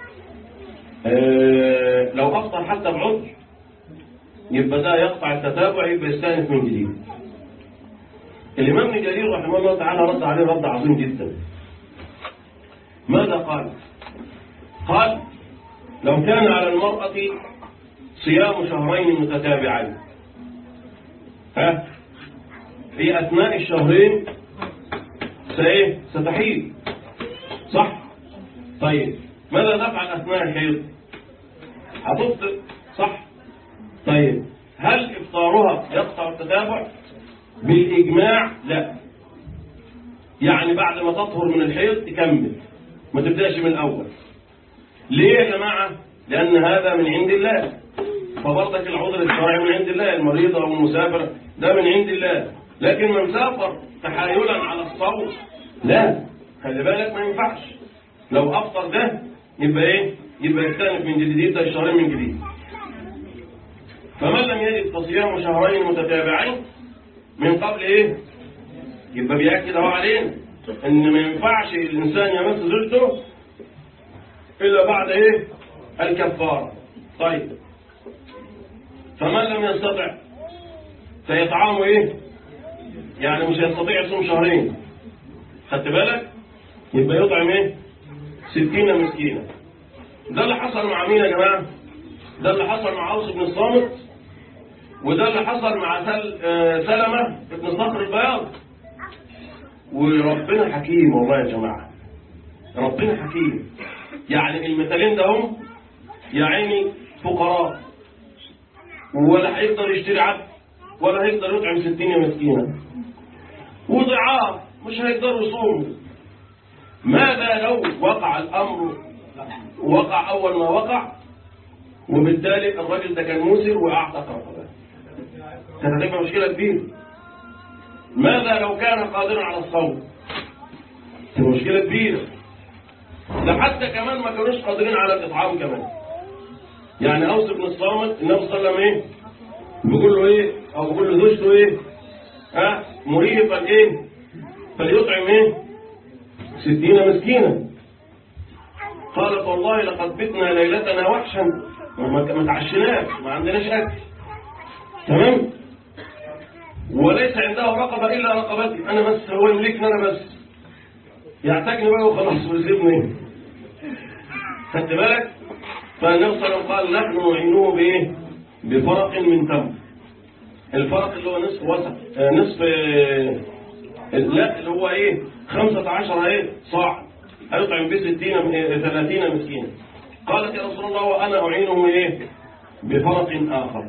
آه لو أفطر حتى بعذر يبقى ده يقطع التتابع يبقى يستأنف من جديد الإمام ابن جرير رحمه الله تعالى رد عليه رد عظيم جدا ماذا قال قال لو كان على المرأة صيام شهرين متتابعين ها في أثناء الشهرين سإيه ستحيد صح طيب ماذا تفعل أثناء الحيض هتفطر صح طيب هل إفطارها يقطع التتابع بالإجماع لا يعني بعد ما تطهر من الحيض تكمل ما تبدأش من الأول ليه يا جماعة لأن هذا من عند الله فبرضك العذر الشرعي من عند الله المريض أو المسافر ده من عند الله لكن من سافر تحايلا على الصوم لا خلي بالك ما ينفعش لو أفطر ده يبقى إيه يبقى يستأنف من جديد يبدأ الشهرين من جديد فمن لم يجد فصيام شهرين متتابعين من قبل ايه يبقى بيأكد اهو علينا ان ما ينفعش الانسان يمس زوجته الا بعد ايه الكفاره طيب فمن لم يستطع فيطعمه ايه يعني مش هيستطيع يصوم شهرين خدت بالك يبقى يطعم ايه ستين مسكينة ده اللي حصل مع مين يا جماعة ده اللي حصل مع عوص بن الصامت وده اللي حصل مع سل... آه سلمة ابن صخر البياض وربنا حكيم والله يا جماعة ربنا حكيم يعني المثالين ده هم يا عيني فقراء ولا هيقدر يشتري عبد ولا هيقدر يطعم ستين مسكينة وضعاف مش هيقدروا يصوموا ماذا لو وقع الأمر وقع أول ما وقع وبالتالي الراجل ده كان موسر وأعتق رقبه كانت هتبقى مشكلة كبيرة ماذا لو كان قادرا على الصوم دي مشكلة كبيرة ده حتى كمان ما كانوش قادرين على الإطعام كمان يعني أوس بن الصامت النبي صلى الله عليه وسلم إيه بيقول له إيه أو بيقول له زوجته إيه ها مريضا إيه فليطعم إيه ستين مسكينا قالت والله لقد بتنا ليلتنا وحشا ما تعشناش ما عندناش أكل تمام وليس عنده رقبة إلا رقبتي أنا بس هو يملكني أنا بس يعتقني بقى وخلاص ويسيبني خدت بالك فالنبي صلى الله عليه وسلم قال نحن نعينه بإيه بفرق من تمر الفرق اللي هو نصف وسط آه نصف آه لا اللي هو ايه 15 ايه صاع هيطعم به 60 30 مسكينا قالت يا رسول الله وانا اعينه ايه بفرق اخر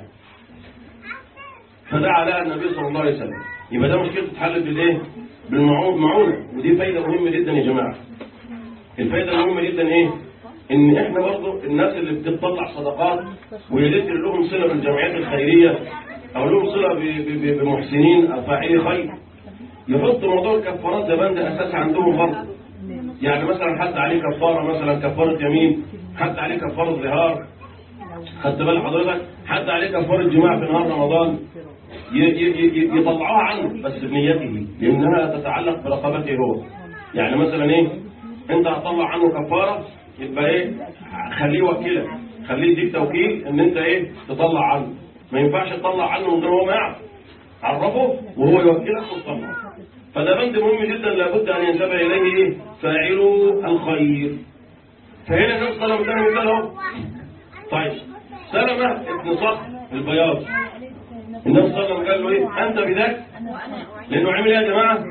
فدعا لها النبي صلى الله عليه وسلم يبقى ده مشكله تتحل بالايه بالمعونه ودي فايده مهمه جدا يا جماعه الفايده المهمه جدا ايه ان احنا برضه الناس اللي بتطلع صدقات ويريد لهم صله بالجمعيات الخيريه او لهم صله بمحسنين او فاعلي خير يحط موضوع الكفارات زمان ده اساس عندهم برضه يعني مثلا حد عليه كفاره مثلا كفاره يمين حد عليه كفاره ظهار خدت بال حضرتك حد عليه كفاره جماع في نهار رمضان يطلعوها عنه بس بنيته لانها تتعلق برقبته هو يعني مثلا ايه انت هتطلع عنه كفاره يبقى ايه خليه وكيلك خليه يديك توكيل ان انت ايه تطلع عنه ما ينفعش تطلع عنه من غير هو ما يعرف عرفه وهو يوكلك وتطلع فده بند مهم جدا لابد ان ينتبه اليه ايه فاعلوا الخير فهنا النبي صلى الله عليه وسلم مثال اهو طيب سلمة ابن صخر البياض النبي صلى الله عليه وسلم قال له ايه انت بذاك لانه عمل ايه يا جماعه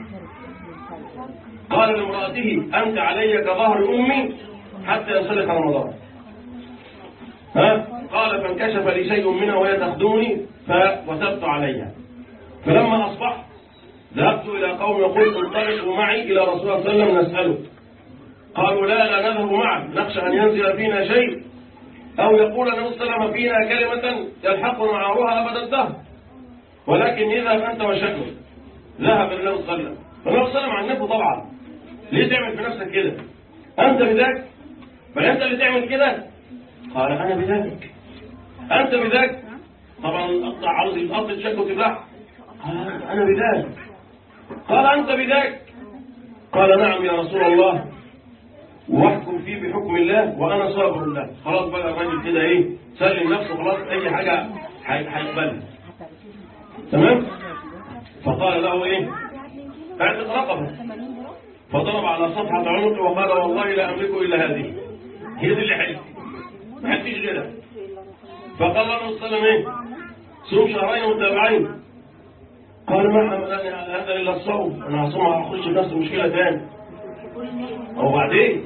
قال لامرأته أنت علي كظهر أمي حتى يصلك رمضان ها قال فانكشف لي شيء منها وهي تخدمني فوثبت عليها فلما أصبحت ذهبت إلى قوم يقول انطلقوا معي إلى رسول الله صلى الله عليه وسلم نسأله قالوا لا لا نذهب معك نخشى أن ينزل فينا شيء أو يقول النبي صلى الله عليه وسلم فينا كلمة يلحقنا عارها أبد الدهر ولكن اذهب أنت وشأنك ذهب النبي صلى الله عليه وسلم فالنبي صلى الله عليه وسلم عنفه طبعا ليه تعمل في نفسك كده أنت بذاك بل أنت اللي تعمل كده قال أنا بذاك أنت بذاك طبعا قطع عاوز يتقطع شك وتبلع قال أنا بذاك قال أنت بذاك قال نعم يا رسول الله واحكم فيه بحكم الله وأنا صابر الله خلاص بقى الراجل كده إيه سلم نفسه خلاص أي حاجة هيقبلها تمام فقال له إيه اعتق رقبه فضرب على صفحة عنقه وقال والله لا أملك إلا هذه هي دي اللي حلت ما حدش غيرها فقال له صلى الله عليه وسلم ايه صوم شهرين متابعين قال ما حملني على هذا الا الصوم انا هصوم هخش في نفس المشكله تاني وبعدين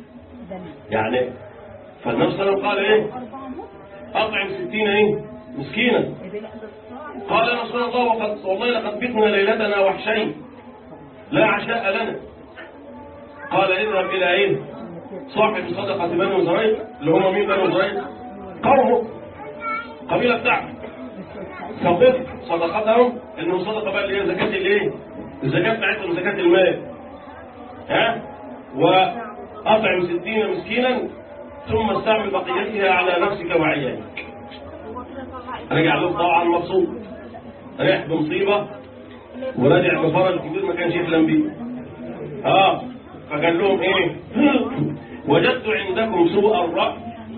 يعني فالنبي صلى الله عليه وسلم قال ايه اطعم ستين ايه مسكينا قال يا رسول الله وقد والله لقد بتنا ليلتنا وحشين لا عشاء لنا قال اذهب الى ايه صاحب صدقة بني زريق اللي هم مين بني زريق قومه قبيلة بتاعته فقف صدقتهم انهم صدقة بقى اللي هي زكاة الايه الزكاة بتاعتهم زكاة المال ها وأطعم ستين مسكينا ثم استعمل بقيتها على نفسك وعيالك رجع له طبعا مبسوط ريح بمصيبة ورجع بفرج كبير ما كانش يحلم بيه اه فقال لهم ايه وجدت عندكم سوء الرأي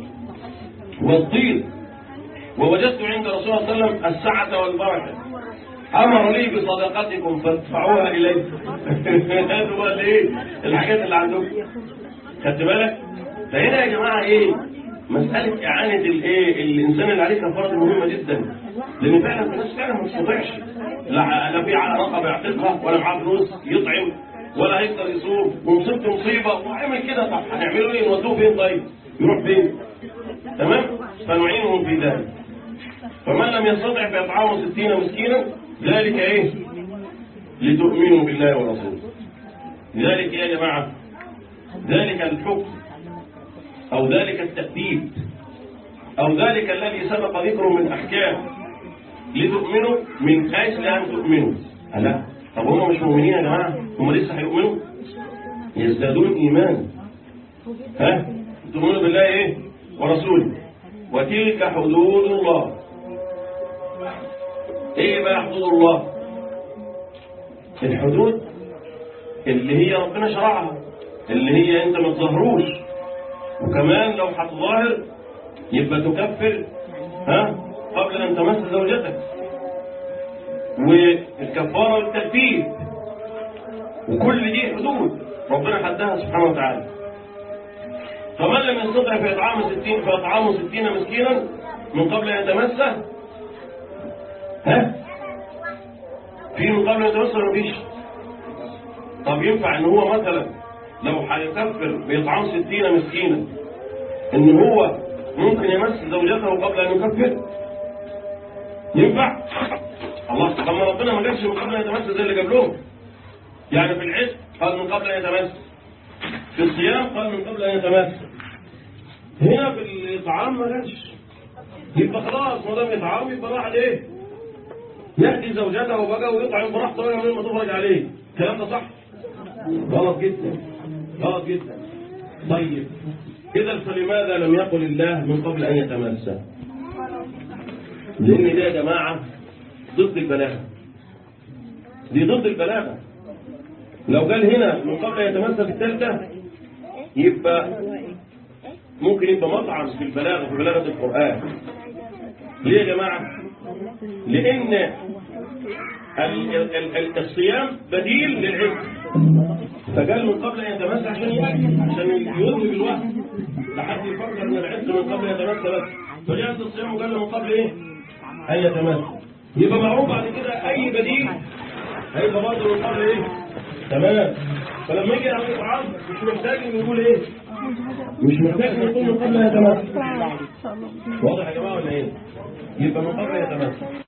والطير ووجدت عند رسول الله صلى الله عليه وسلم السعة والبركة أمر لي بصدقتكم فادفعوها إلي هذا هو الايه الحاجات اللي عندكم خدت بالك فهنا يا جماعة ايه مسألة إعانة الايه الإنسان اللي عليه كفارة مهمة جدا لأن فعلا الناس فعلا ما تستطيعش لا لا في على رقبة يعتقها ولا معاه فلوس يطعم ولا هيقدر يصوم ومصيبته مصيبة وعمل كده طب هنعمله ايه نودوه فين طيب يروح فين تمام فنعينهم في ذلك فمن لم يستطع فإطعام ستين مسكينا ذلك ايه لتؤمنوا بالله ورسوله ذلك يا جماعة ذلك الحكم أو ذلك التأديب أو ذلك الذي سبق ذكره من أحكام لتؤمنوا من أجل أن تؤمنوا لا طب هم مش مؤمنين يا جماعة هم لسه هيؤمنوا يزدادون إيمان ها تؤمنوا بالله إيه ورسوله وتلك حدود الله إيه بقى حدود الله الحدود اللي هي ربنا شرعها اللي هي انت ما تظهروش وكمان لو هتظاهر يبقى تكفر ها قبل ان تمس زوجتك والكفاره والتكفير وكل دي حدود ربنا حدها سبحانه وتعالى فمن لم يستطع في اطعام 60 في اطعام 60 مسكينا من قبل ان يتمسه ها في من قبل ان يتمسه ولا مفيش طب ينفع ان هو مثلا لو هيكفر بإطعام ستين مسكينا ان هو ممكن يمس زوجته قبل ان يكفر ينفع الله طب ما ربنا ما جابش من قبل ان يتمس زي اللي جاب لهم يعني في العز قال من قبل ان يتمس في الصيام قال من قبل ان يتمس هنا في الاطعام ما جاش يبقى خلاص ما دام يطعم يبقى راح عليه يأتي زوجته بقى ويطعم براحته ولا من ما تفرج عليه الكلام ده صح غلط جدا غلط جدا طيب إذا فلماذا لم يقل الله من قبل أن يتمسى لأن ده يا جماعة ضد البلاغة دي ضد البلاغة لو قال هنا من قبل أن يتمثل في الثالثة يبقى ممكن يبقى مطعم في البلاغة في بلاغة القرآن ليه يا جماعة؟ لأن ال- ال- ال- الصيام بديل للعلم فقال من قبل أن يتمثل عشان يأكل عشان يذهب الوقت لحد يفكر ان العز من قبل يتمثل بس فجاءت الصيام وقال له من قبل ايه؟ ان يتمثل يبقى معروف بعد كده اي بديل هيبقى برضه من قبل ايه؟ تمام فلما يجي يعمل طعام مش محتاج انه يقول ايه؟ مش محتاج انه يكون من قبل ان يتمثل واضح يا جماعه ولا ايه؟ يبقى من قبل يتمثل